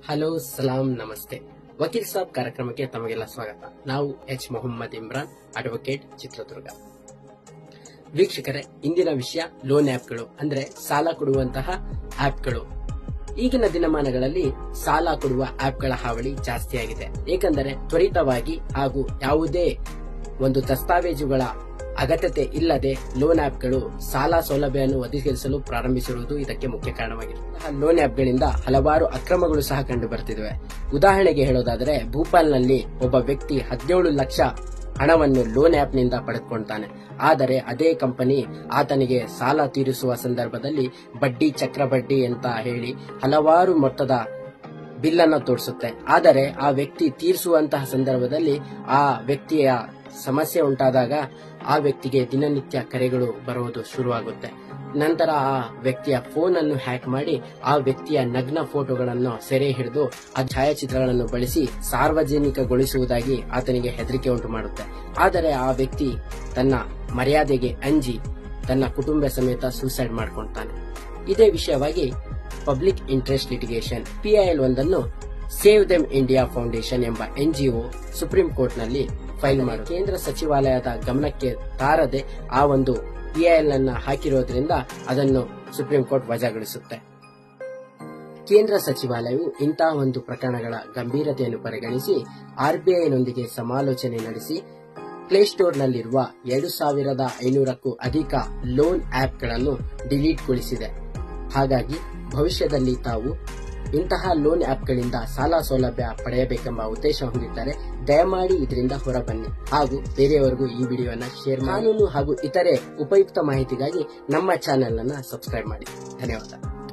hello ಸಲಾಂ ನಮಸ್ತೆ ವಕೀಲ್ ಸಾಬ್ ಕಾರ್ಯಕ್ರಮಕ್ಕೆ ತಮಗೆಲ್ಲ ಸ್ವಾಗತ ನಾವು ಎಚ್ ಮೊಹಮ್ಮದ್ ಇಮ್ರಾನ್ ಅಡ್ವೊಕೇಟ್ ಚಿತ್ರದುರ್ಗ ವೀಕ್ಷಕರೇ ಇಂದಿನ ವಿಷಯ ಲೋನ್ ಆಪ್ಗಳು ಅಂದ್ರೆ ಸಾಲ ಕೊಡುವಂತಹ ಆಪ್ಗಳು ಈಗಿನ ದಿನಮಾನಗಳಲ್ಲಿ ಸಾಲ ಕೊಡುವ ಆಪ್ಗಳ ಹಾವಳಿ ಜಾಸ್ತಿಯಾಗಿದೆ ಏಕೆಂದರೆ ತ್ವರಿತವಾಗಿ ಹಾಗೂ ಯಾವುದೇ ಒಂದು ದಸ್ತಾವೇಜುಗಳ ಅಗತ್ಯತೆ ಇಲ್ಲದೆ ಲೋನ್ ಆಪ್ಗಳು ಸಾಲ ಸೌಲಭ್ಯವನ್ನು ಒದಗಿಸಲು ಪ್ರಾರಂಭಿಸಿರುವುದು ಇದಕ್ಕೆ ಮುಖ್ಯ ಕಾರಣವಾಗಿದೆ ಲೋನ್ ಆಪ್ಗಳಿಂದ ಹಲವಾರು ಅಕ್ರಮಗಳು ಸಹ ಕಂಡು ಬರ್ತಿವೆ ಉದಾಹರಣೆಗೆ ಹೇಳೋದಾದರೆ ಭೂಪಾಲ್ನಲ್ಲಿ ಒಬ್ಬ ವ್ಯಕ್ತಿ ಹದಿನೇಳು ಲಕ್ಷ ಹಣವನ್ನು ಲೋನ್ ಆಪ್ನಿಂದ ಪಡೆದುಕೊಳ್ತಾನೆ ಆದರೆ ಅದೇ ಕಂಪನಿ ಆತನಿಗೆ ಸಾಲ ತೀರಿಸುವ ಸಂದರ್ಭದಲ್ಲಿ ಬಡ್ಡಿ ಚಕ್ರ ಬಡ್ಡಿ ಅಂತ ಹೇಳಿ ಹಲವಾರು ಮೊತ್ತದ ಬಿಲ್ ಅನ್ನು ತೋರಿಸುತ್ತೆ ಆದರೆ ಆ ವ್ಯಕ್ತಿ ತೀರಿಸುವಂತಹ ಸಂದರ್ಭದಲ್ಲಿ ಆ ವ್ಯಕ್ತಿಯ ಸಮಸ್ಯೆ ಉಂಟಾದಾಗ ಆ ವ್ಯಕ್ತಿಗೆ ದಿನನಿತ್ಯ ಕರೆಗಳು ಬರುವುದು ಶುರುವಾಗುತ್ತೆ ನಂತರ ಆ ವ್ಯಕ್ತಿಯ ಫೋನ್ ಅನ್ನು ಹ್ಯಾಕ್ ಮಾಡಿ ಆ ವ್ಯಕ್ತಿಯ ನಗ್ನ ಫೋಟೋಗಳನ್ನು ಸೆರೆ ಹಿಡಿದು ಆ ಛಾಯಾಚಿತ್ರಗಳನ್ನು ಬಳಸಿ ಸಾರ್ವಜನಿಕಗೊಳಿಸುವುದಾಗಿ ಆತನಿಗೆ ಹೆದರಿಕೆ ಉಂಟು ಮಾಡುತ್ತೆ ಆದರೆ ಆ ವ್ಯಕ್ತಿ ತನ್ನ ಮರ್ಯಾದೆಗೆ ಅಂಜಿ ತನ್ನ ಕುಟುಂಬ ಸಮೇತ ಸೂಸೈಡ್ ಮಾಡ್ಕೊಳ್ತಾನೆ ಇದೇ ವಿಷಯವಾಗಿ ಪಬ್ಲಿಕ್ ಇಂಟ್ರೆಸ್ಟ್ ಲಿಟಿಗೇಷನ್ ಪಿಐಎಲ್ ಒಂದನ್ನು ಸೇವ್ ದೆಮ್ ಇಂಡಿಯಾ ಫೌಂಡೇಶನ್ ಎಂಬ ಎನ್ಜಿಒ ಸುಪ್ರೀಂ ಕೋರ್ಟ್ ನಲ್ಲಿ ಫೈಲ್ ಮಾಡಿ ಕೇಂದ್ರ ಸಚಿವಾಲಯದ ಗಮನಕ್ಕೆ ತಾರದೆ ಆ ಒಂದು ಪಿಐಎಲ್ ಅನ್ನ ಹಾಕಿರೋದ್ರಿಂದ ಅದನ್ನು ಸುಪ್ರೀಂ ಕೋರ್ಟ್ ವಜಾಗೊಳಿಸುತ್ತೆ ಕೇಂದ್ರ ಸಚಿವಾಲಯವು ಇಂತಹ ಒಂದು ಪ್ರಕರಣಗಳ ಗಂಭೀರತೆಯನ್ನು ಪರಿಗಣಿಸಿ ಆರ್ಬಿಐನೊಂದಿಗೆ ಸಮಾಲೋಚನೆ ನಡೆಸಿ ಪ್ಲೇಸ್ಟೋರ್ನಲ್ಲಿರುವ ಎರಡು ಸಾವಿರದ ಐನೂರಕ್ಕೂ ಅಧಿಕ ಲೋನ್ ಆಪ್ಗಳನ್ನು ಡಿಲೀಟ್ಗೊಳಿಸಿದೆ ಹಾಗಾಗಿ ಭವಿಷ್ಯದಲ್ಲಿ ತಾವು ಇಂತಹ ಲೋನ್ ಆಪ್ಗಳಿಂದ ಸಾಲ ಸೌಲಭ್ಯ ಪಡೆಯಬೇಕೆಂಬ ಉದ್ದೇಶ ಹೊಂದಿದ್ದಾರೆ ದಯಮಾಡಿ ಇದರಿಂದ ಹೊರಬನ್ನಿ ಹಾಗೂ ಬೇರೆಯವರಿಗೂ ಈ ವಿಡಿಯೋನ ಶೇರ್ ಕಾನೂನು ಹಾಗೂ ಇತರೆ ಉಪಯುಕ್ತ ಮಾಹಿತಿಗಾಗಿ ನಮ್ಮ ಚಾನೆಲ್ ಅನ್ನ ಸಬ್ಸ್ಕ್ರೈಬ್ ಮಾಡಿ ಧನ್ಯವಾದ